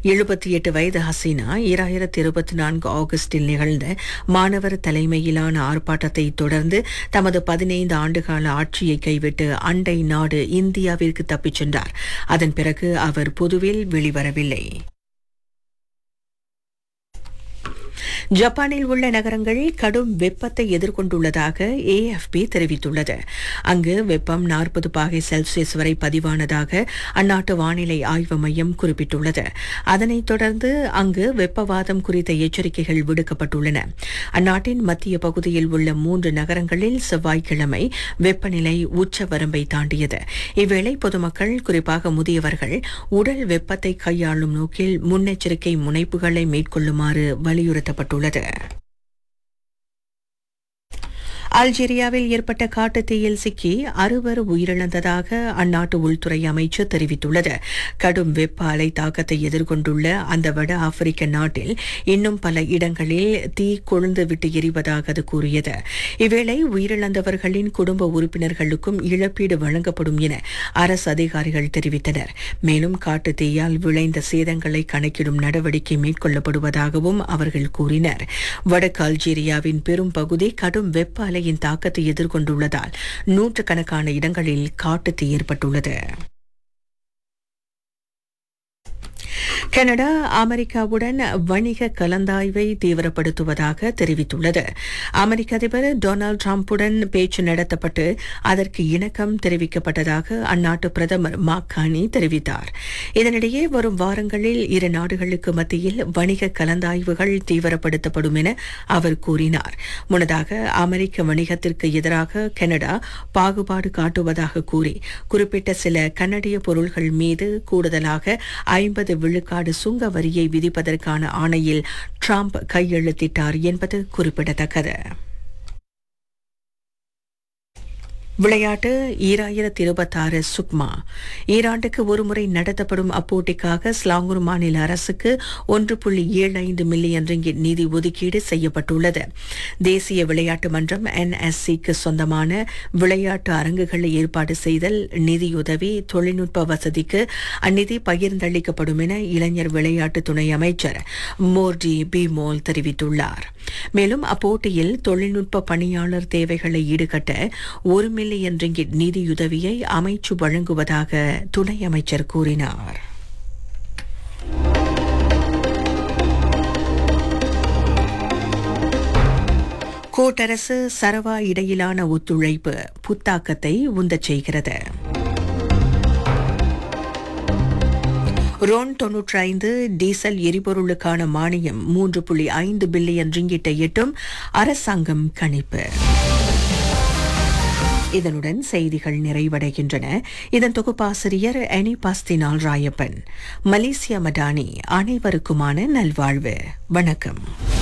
எழுபத்தி எட்டு வயது ஹசீனா ஈராயிரத்தி இருபத்தி நான்கு ஆகஸ்டில் நிகழ்ந்த மாணவர் தலைமையிலான ஆர்ப்பாட்டத்தை தொடர்ந்து தமது பதினைந்து ஆண்டுகால ஆட்சியை கைவிட்டு அண்டை நாடு இந்தியாவிற்கு தப்பிச் சென்றார் அதன் பிறகு அவர் பொதுவில் வெளிவரவில்லை ஜப்பானில் உள்ள நகரங்கள் கடும் வெப்பத்தை எதிர்கொண்டுள்ளதாக ஏஎஃப்பி தெரிவித்துள்ளது அங்கு வெப்பம் நாற்பது பாகை செல்சியஸ் வரை பதிவானதாக அந்நாட்டு வானிலை ஆய்வு மையம் குறிப்பிட்டுள்ளது அதனைத் தொடர்ந்து அங்கு வெப்பவாதம் குறித்த எச்சரிக்கைகள் விடுக்கப்பட்டுள்ளன அந்நாட்டின் மத்திய பகுதியில் உள்ள மூன்று நகரங்களில் செவ்வாய்க்கிழமை வெப்பநிலை உச்ச வரம்பை தாண்டியது இவ்வேளை பொதுமக்கள் குறிப்பாக முதியவர்கள் உடல் வெப்பத்தை கையாளும் நோக்கில் முன்னெச்சரிக்கை முனைப்புகளை மேற்கொள்ளுமாறு வலியுறுத்தப்பட்டுள்ளது அல்ஜீரியாவில் ஏற்பட்ட காட்டுத் தீயில் சிக்கி அறுவர் உயிரிழந்ததாக அந்நாட்டு உள்துறை அமைச்சர் தெரிவித்துள்ளது கடும் வெப்ப அலை தாக்கத்தை எதிர்கொண்டுள்ள அந்த வட ஆப்பிரிக்க நாட்டில் இன்னும் பல இடங்களில் தீ கொழுந்து விட்டு எரிவதாக அது கூறியது இவ்வேளை உயிரிழந்தவர்களின் குடும்ப உறுப்பினர்களுக்கும் இழப்பீடு வழங்கப்படும் என அரசு அதிகாரிகள் தெரிவித்தனர் மேலும் காட்டுத் தீயால் விளைந்த சேதங்களை கணக்கிடும் நடவடிக்கை மேற்கொள்ளப்படுவதாகவும் அவர்கள் கூறினர் வடக்கு அல்ஜீரியாவின் பெரும் பகுதி கடும் வெப்ப அலையின் தாக்கத்தை எதிர்கொண்டுள்ளதால் நூற்றுக்கணக்கான இடங்களில் காட்டுத்தீ ஏற்பட்டுள்ளது கனடா அமெரிக்காவுடன் வணிக கலந்தாய்வை தீவிரப்படுத்துவதாக தெரிவித்துள்ளது அமெரிக்க அதிபர் டொனால்டு டிரம்புடன் பேச்சு நடத்தப்பட்டு அதற்கு இணக்கம் தெரிவிக்கப்பட்டதாக அந்நாட்டு பிரதமர் மாக்கானி தெரிவித்தார் இதனிடையே வரும் வாரங்களில் இரு நாடுகளுக்கு மத்தியில் வணிக கலந்தாய்வுகள் தீவிரப்படுத்தப்படும் என அவர் கூறினார் முன்னதாக அமெரிக்க வணிகத்திற்கு எதிராக கனடா பாகுபாடு காட்டுவதாக கூறி குறிப்பிட்ட சில கனடிய பொருள்கள் மீது கூடுதலாக ஐம்பது விழுக்காடு சுங்க வரியை விதிப்பதற்கான ஆணையில் ட்ரம்ப் கையெழுத்திட்டார் என்பது குறிப்பிடத்தக்கது விளையாட்டு ஈராயிரத்தி இருபத்தாறு சுக்மா ஈராண்டுக்கு ஒருமுறை நடத்தப்படும் அப்போட்டிக்காக ஸ்லாங்கூர் மாநில அரசுக்கு ஒன்று புள்ளி ஏழு ஐந்து மில்லியன் ரிங்கிட் நிதி ஒதுக்கீடு செய்யப்பட்டுள்ளது தேசிய விளையாட்டு மன்றம் என்எஸ்சிக்கு சொந்தமான விளையாட்டு அரங்குகளை ஏற்பாடு செய்தல் நிதியுதவி தொழில்நுட்ப வசதிக்கு அந்நிதி பகிர்ந்தளிக்கப்படும் என இளைஞர் விளையாட்டு துணை அமைச்சர் மோர்டி பிமோல் தெரிவித்துள்ளார் மேலும் அப்போட்டியில் தொழில்நுட்ப பணியாளர் தேவைகளை ஈடுகட்ட ஒரு மில்லியன் ரிங்கிட் நிதியுதவியை அமைச்சு வழங்குவதாக துணை அமைச்சர் கூறினார் கூட்டரசு சரவா இடையிலான ஒத்துழைப்பு புத்தாக்கத்தை உந்தச் செய்கிறது ரோன் தொன்னூற்றி ஐந்து டீசல் எரிபொருளுக்கான மானியம் மூன்று புள்ளி ஐந்து பில்லியன் ரிங்கிட்டை எட்டும் அரசாங்கம் கணிப்பு இதனுடன் செய்திகள் நிறைவடைகின்றன இதன் தொகுப்பாசிரியர் எனி பாஸ்தினால் ராயப்பன் மலேசியா மடானி அனைவருக்குமான நல்வாழ்வு வணக்கம்